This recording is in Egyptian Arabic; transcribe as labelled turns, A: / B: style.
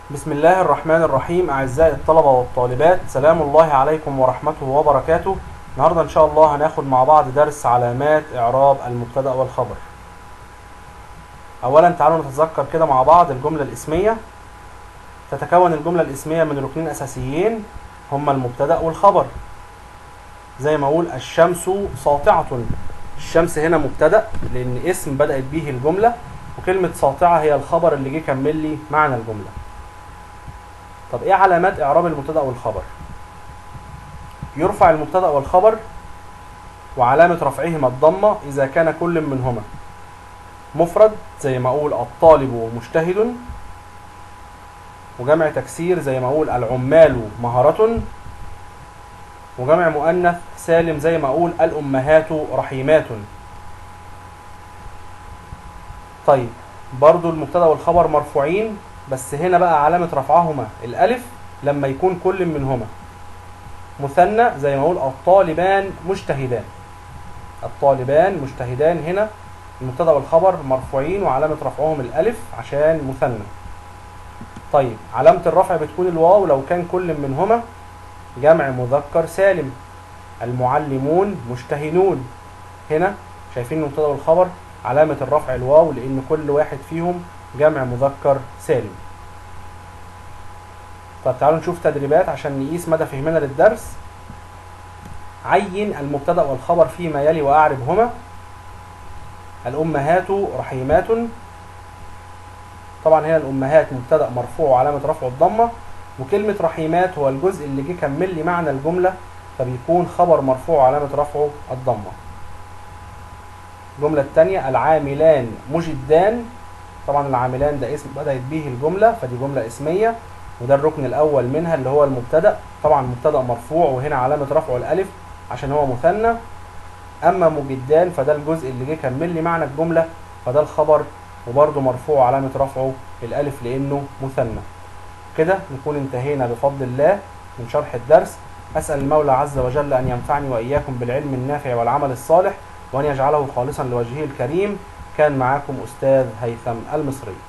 A: بسم الله الرحمن الرحيم أعزائي الطلبة والطالبات سلام الله عليكم ورحمته وبركاته النهاردة إن شاء الله هناخد مع بعض درس علامات إعراب المبتدأ والخبر أولا تعالوا نتذكر كده مع بعض الجملة الاسمية تتكون الجملة الاسمية من ركنين أساسيين هما المبتدأ والخبر زي ما أقول الشمس ساطعة الشمس هنا مبتدأ لأن اسم بدأت به الجملة وكلمة ساطعة هي الخبر اللي جه يكمل لي معنى الجملة طب ايه علامات اعراب المبتدا والخبر يرفع المبتدا والخبر وعلامه رفعهما الضمه اذا كان كل منهما مفرد زي ما اقول الطالب مجتهد وجمع تكسير زي ما اقول العمال مهره وجمع مؤنث سالم زي ما اقول الامهات رحيمات طيب برضو المبتدا والخبر مرفوعين بس هنا بقى علامة رفعهما الألف لما يكون كل منهما مثنى زي ما أقول الطالبان مجتهدان الطالبان مجتهدان هنا المبتدا والخبر مرفوعين وعلامة رفعهم الألف عشان مثنى طيب علامة الرفع بتكون الواو لو كان كل منهما جمع مذكر سالم المعلمون مجتهدون هنا شايفين المبتدا والخبر علامة الرفع الواو لأن كل واحد فيهم جمع مذكر سالم طب تعالوا نشوف تدريبات عشان نقيس مدى فهمنا للدرس عين المبتدا والخبر فيما يلي واعربهما الامهات رحيمات طبعا هنا الامهات مبتدا مرفوع وعلامه رفعه الضمه وكلمه رحيمات هو الجزء اللي جه كمل لي معنى الجمله فبيكون خبر مرفوع وعلامه رفعه الضمه الجمله الثانيه العاملان مجدان طبعا العاملان ده اسم بدأت به الجملة فدي جملة اسمية وده الركن الأول منها اللي هو المبتدأ طبعا المبتدأ مرفوع وهنا علامة رفعه الألف عشان هو مثنى أما مجدان فده الجزء اللي جه كمل لي معنى الجملة فده الخبر وبرده مرفوع علامة رفعه الألف لأنه مثنى كده نكون انتهينا بفضل الله من شرح الدرس أسأل المولى عز وجل أن ينفعني وإياكم بالعلم النافع والعمل الصالح وأن يجعله خالصا لوجهه الكريم كان معاكم أستاذ هيثم المصري